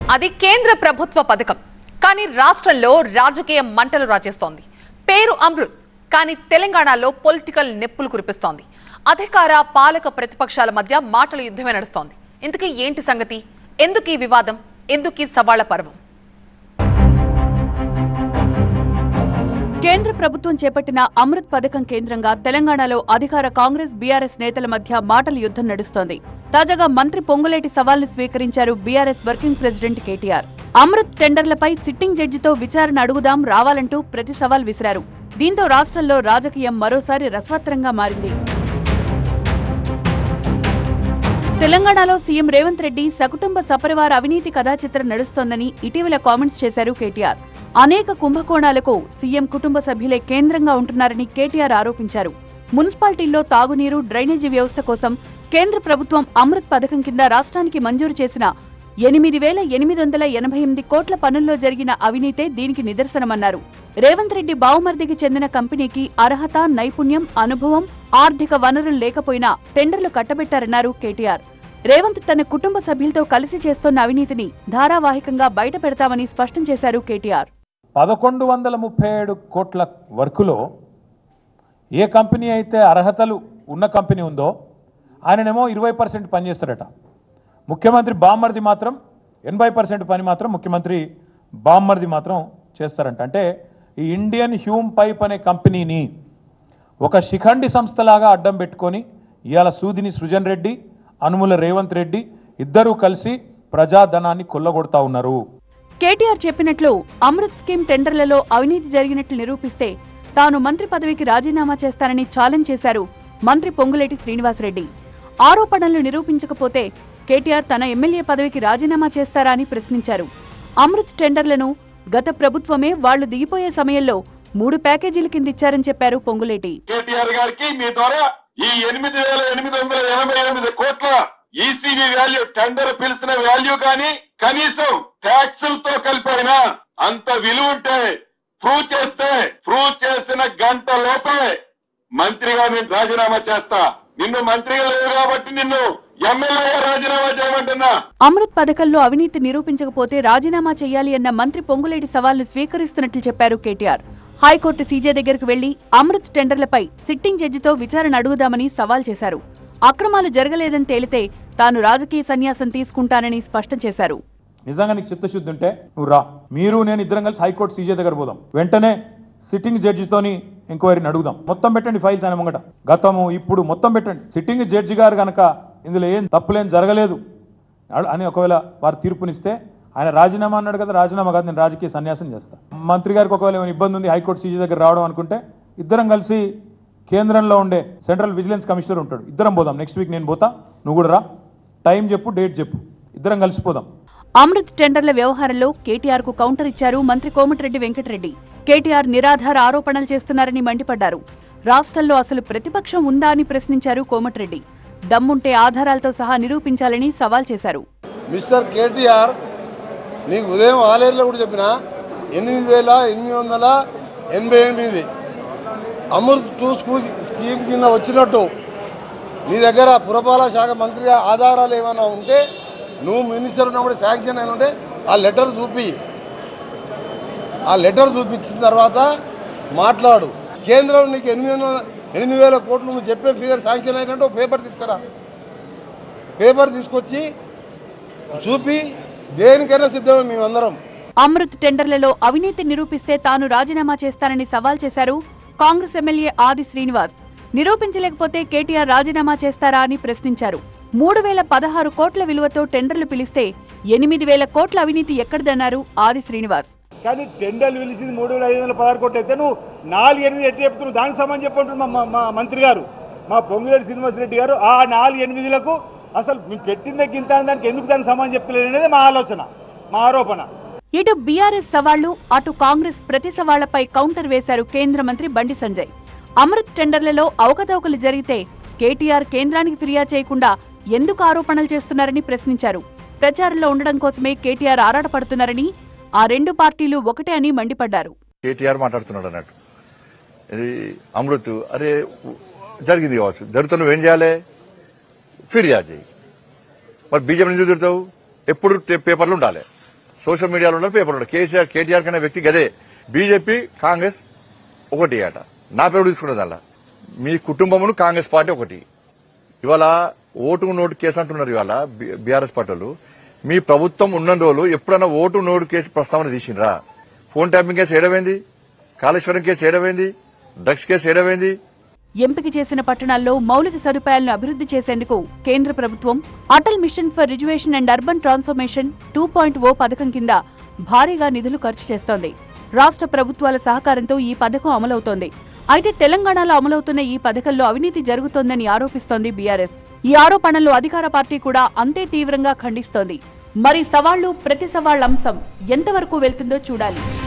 అది కేంద్ర ప్రభుత్వ పథకం కానీ రాష్ట్రంలో రాజకీయ మంటలు రాచేస్తోంది పేరు అమృత్ కానీ తెలంగాణలో పొలిటికల్ నెప్పులు కురిపిస్తోంది అధికార పాలక ప్రతిపక్షాల మధ్య మాటల యుద్ధమే నడుస్తోంది ఇంతకీ ఏంటి సంగతి ఎందుకు ఈ వివాదం ఎందుకు ఈ సవాళ్ల పర్వం కేంద్ర ప్రభుత్వం చేపట్టిన అమృత్ పథకం కేంద్రంగా తెలంగాణలో అధికార కాంగ్రెస్ బీఆర్ఎస్ నేతల మధ్య మాటల యుద్ధం నడుస్తోంది తాజాగా మంత్రి పొంగులేటి సవాల్ను స్వీకరించారు బీఆర్ఎస్ వర్కింగ్ ప్రెసిడెంట్ కేటీఆర్ అమృత్ టెండర్లపై సిట్టింగ్ జడ్జితో విచారణ అడుగుదాం రావాలంటూ ప్రతి సవాల్ విసిరారు దీంతో రాష్ట్రంలో రాజకీయం మరోసారి రసవత్తరంగా మారింది తెలంగాణలో సీఎం రేవంత్ రెడ్డి సకుటుంబ సపరివార అవినీతి కథాచిత్రం నడుస్తోందని ఇటీవల కామెంట్స్ చేశారు కేటీఆర్ అనేక కుంభకోణాలకు సీఎం కుటుంబ సభ్యులే కేంద్రంగా ఉంటున్నారని కేటీఆర్ ఆరోపించారు మున్సిపాలిటీల్లో తాగునీరు డ్రైనేజీ వ్యవస్థ కోసం కేంద్ర ప్రభుత్వం అమృత్ పథకం కింద రాష్ట్రానికి మంజూరు చేసిన ఎనిమిది వేల ఎనిమిది వందల ఎనభై ఎనిమిది కోట్ల పనుల్లో జరిగిన అవినీతే దీనికి నిదర్శనమన్నారు రేవంత్ రెడ్డి బావుమర్దికి చెందిన కంపెనీకి అర్హత నైపుణ్యం అనుభవం ఆర్థిక వనరులు లేకపోయినా టెండర్లు కట్టబెట్టారన్నారు కేటీఆర్ రేవంత్ తన కుటుంబ సభ్యులతో కలిసి చేస్తోన్న అవినీతిని ధారావాహికంగా బయట పెడతామని స్పష్టం చేశారు కేటీఆర్ పదకొండు వందల ముప్పై ఏడు కోట్ల వర్కులో ఏ కంపెనీ అయితే అర్హతలు ఉన్న కంపెనీ ఉందో ఆయననేమో ఇరవై పర్సెంట్ పనిచేస్తారట ముఖ్యమంత్రి బామ్మర్ది మాత్రం ఎనభై పర్సెంట్ పని మాత్రం ముఖ్యమంత్రి బామ్మర్ది మాత్రం చేస్తారంట అంటే ఈ ఇండియన్ హ్యూమ్ పైప్ అనే కంపెనీని ఒక శిఖండి సంస్థలాగా అడ్డం పెట్టుకొని ఇవాళ సూదిని సృజన్ రెడ్డి అనుముల రేవంత్ రెడ్డి ఇద్దరూ కలిసి ప్రజాధనాన్ని కొల్లగొడతా ఉన్నారు కేటీఆర్ చెప్పినట్లు అమృత్ స్కీమ్ టెండర్లలో అవినీతి జరిగినట్లు నిరూపిస్తే తాను మంత్రి పదవికి రాజీనామా చేస్తానని ఛాలెంజ్ చేశారు మంత్రి పొంగులేటి శ్రీనివాసరెడ్డి ఆరోపణలు నిరూపించకపోతే కేటీఆర్ తన ఎమ్మెల్యే పదవికి రాజీనామా చేస్తారా అని ప్రశ్నించారు అమృత్ టెండర్లను గత ప్రభుత్వమే వాళ్లు దిగిపోయే సమయంలో మూడు ప్యాకేజీల కింద ఇచ్చారని చెప్పారు పొంగులేటి కేటీఆర్ గారికి మీ ద్వారా ఈ ఎనిమిది వేల ఎనిమిది వందల ఎనభై ఎనిమిది కోట్ల ఈసీబీ వాల్యూ టెండర్ పిలిచిన వాల్యూ కానీ కనీసం ట్యాక్సులతో కలిపైనా అంత విలువ ఉంటే ప్రూవ్ చేస్తే ప్రూవ్ చేసిన గంట లోపే మంత్రిగా నేను రాజీనామా చేస్తా నిన్ను మంత్రిగా లేవు కాబట్టి నిన్ను ఎమ్మెల్యేగా రాజీనామా చేయమంటున్నా అమృత్ పథకంలో అవినీతి నిరూపించకపోతే రాజీనామా చేయాలి అన్న మంత్రి పొంగులేటి సవాల్ను స్వీకరిస్తున్నట్లు చెప్పారు కేటీఆర్ హైకోర్టు సీజే దగ్గరకు వెళ్లి అమృత్ టెండర్లపై సిట్టింగ్ జడ్జితో విచారణ అడుగుదామని సవాల్ చేశారు అక్రమాలు జరగలేదని తేలితే తాను రాజకీయ సన్యాసం తీసుకుంటానని స్పష్టం చేశారు నిజంగా నీకు చిత్తశుద్ధి ఉంటే నువ్వు రా మీరు నేను ఇద్దరం కలిసి హైకోర్టు సీజే దగ్గర పోదాం వెంటనే సిట్టింగ్ జడ్జితోని ఎంక్వైరీని అడుగుదాం మొత్తం పెట్టండి ఫైల్స్ ఆయన ముంగట గతము ఇప్పుడు మొత్తం పెట్టండి సిట్టింగ్ జడ్జి గారు కనుక ఇందులో ఏం తప్పులేం జరగలేదు అడు- అని ఒకవేళ వారు తీర్పునిస్తే ఆయన రాజీనామా అన్నాడు కదా రాజీనామా కాదు నేను రాజకీయ సన్యాసం చేస్తా మంత్రి గారికి ఒకవేళ ఏమైనా ఇబ్బంది ఉంది హైకోర్టు సీజీ దగ్గర రావడం అనుకుంటే ఇద్దరం కలిసి కేంద్రంలో ఉండే సెంట్రల్ విజిలెన్స్ కమిషనర్ ఉంటాడు ఇద్దరం పోదాం నెక్స్ట్ వీక్ నేను పోతా నువ్వు కూడా రా టైం చెప్పు డేట్ చెప్పు ఇద్దరం కలిసిపోదాం అమృత్ టెండర్ల వ్యవహారంలో కేటీఆర్ కు కౌంటర్ ఇచ్చారు మంత్రి కోమటిరెడ్డి వెంకటరెడ్డి కేటీఆర్ నిరాధార ఆరోపణలు చేస్తున్నారని మండిపడ్డారు రాష్ట్రంలో అసలు ప్రతిపక్షం ఉందా అని ప్రశ్నించారు కోమటిరెడ్డి దమ్ముంటే ఆధారాలతో సహా నిరూపించాలని సవాల్ చేశారు మిస్టర్ కేటీఆర్ నీకు ఉదయం ఆలేరులో కూడా చెప్పిన ఎనిమిది వేల ఎనిమిది వందల ఎనభై ఎనిమిది అమృత్ టూ స్కూల్ స్కీమ్ కింద వచ్చినట్టు నీ దగ్గర పురపాలక శాఖ మంత్రిగా ఆధారాలు ఏమైనా ఉంటే నువ్వు మినిస్టర్ ఉన్నప్పుడు శాంక్షన్ అయిన ఉంటే ఆ లెటర్ చూపి ఆ లెటర్ చూపించిన తర్వాత మాట్లాడు కేంద్రం నీకు ఎనిమిది వందల ఎనిమిది వేల కోట్లు నువ్వు చెప్పే ఫిగర్ శాంక్షన్ అయినట్టు ఒక పేపర్ తీసుకురా పేపర్ తీసుకొచ్చి చూపి దేనికైనా సిద్ధమే మేమందరం అమృత్ టెండర్లలో అవినీతి నిరూపిస్తే తాను రాజీనామా చేస్తానని సవాల్ చేశారు కాంగ్రెస్ ఎమ్మెల్యే ఆది శ్రీనివాస్ నిరూపించలేకపోతే కేటీఆర్ రాజీనామా చేస్తారా అని ప్రశ్నించారు మూడు వేల పదహారు కోట్ల విలువతో టెండర్లు పిలిస్తే ఎనిమిది వేల కోట్ల అవినీతి ఎక్కడిదన్నారు ఆది శ్రీనివాస్ కానీ టెండర్లు పిలిచింది మూడు వేల ఐదు వందల పదహారు కోట్లు అయితే నువ్వు నాలుగు ఎనిమిది ఎట్టి చెప్తున్నావు దానికి సంబంధించి చెప్పంటున్నారు మా మా మంత్రి గారు మా పొంగిరెడ్డి శ్రీనివాసరెడ్డి గారు ఆ నాలుగు ఎనిమిదిలకు అసలు మేము పెట్టిందే గింత అని దానికి ఎందుకు దానికి సంబంధం చెప్తలేదు అనేది మా ఆలోచన మా ఆరోపణ ఇటు బీఆర్ఎస్ సవాళ్లు అటు కాంగ్రెస్ ప్రతి సవాళ్లపై కౌంటర్ వేశారు కేంద్ర మంత్రి బండి సంజయ్ అమృత్ టెండర్లలో అవకతవకలు జరిగితే కేటీఆర్ కేంద్రానికి ఫిర్యాదు చేయకుండా ఎందుకు ఆరోపణలు చేస్తున్నారని ప్రశ్నించారు ప్రచారంలో ఉండడం కోసమే కేటీఆర్ ఆరాటపడుతున్నారని ఆ రెండు పార్టీలు ఒకటే అని మండిపడ్డారు కేటీఆర్ మాట్లాడుతున్నాడు అన్నట్టు ఇది అమృత్ అరే జరిగింది కావచ్చు జరుగుతున్న నువ్వేం చేయాలి ఫిర్యాదు చేయి మరి బీజేపీ ఎందుకు తిడతావు ఎప్పుడు టే- పేపర్లు ఉండాలి సోషల్ మీడియాలో ఉన్నారు పేపర్ ఉన్నారు కేసీఆర్ కేటీఆర్ కనే వ్యక్తి గదే బీజేపీ కాంగ్రెస్ ఒకటి అట నా పేరు తీసుకున్నది అలా మీ కుటుంబమును కాంగ్రెస్ పార్టీ ఒకటి ఇవాళ ఓటు నోటు కేసు అంటున్నారు ఇవాళ బీఆర్ఎస్ పార్టీలు మీ ప్రభుత్వం ఉన్న రోజులు ఎప్పుడైనా ఓటు నోటు కేసు ప్రస్తావన తీసిండ్రా ఫోన్ ట్యాపింగ్ కేసు ఏడమైంది కాళేశ్వరం కేసు ఏడమైంది డ్రగ్స్ కేసు ఏడమైంది ఎంపిక చేసిన పట్టణాల్లో మౌలిక సదుపాయాలను అభివృద్ధి చేసేందుకు కేంద్ర ప్రభుత్వం Atal mission for reservation and urban transformation two point O పథకం కింద భారీగా నిధులు ఖర్చు చేస్తోంది రాష్ట్ర ప్రభుత్వాల సహకారంతో ఈ పథకం అమలవుతోంది అయితే తెలంగాణలో అమలవుతున్న ఈ పథకంలో అవినీతి జరుగుతోందని ఆరోపిస్తోంది బీఆర్ఎస్ ఈ ఆరోపణలు అధికార పార్టీ కూడా అంతే తీవ్రంగా ఖండిస్తోంది మరి సవాళ్లు ప్రతి సవాళ్ల అంశం ఎంతవరకు వెళ్తుందో చూడాలి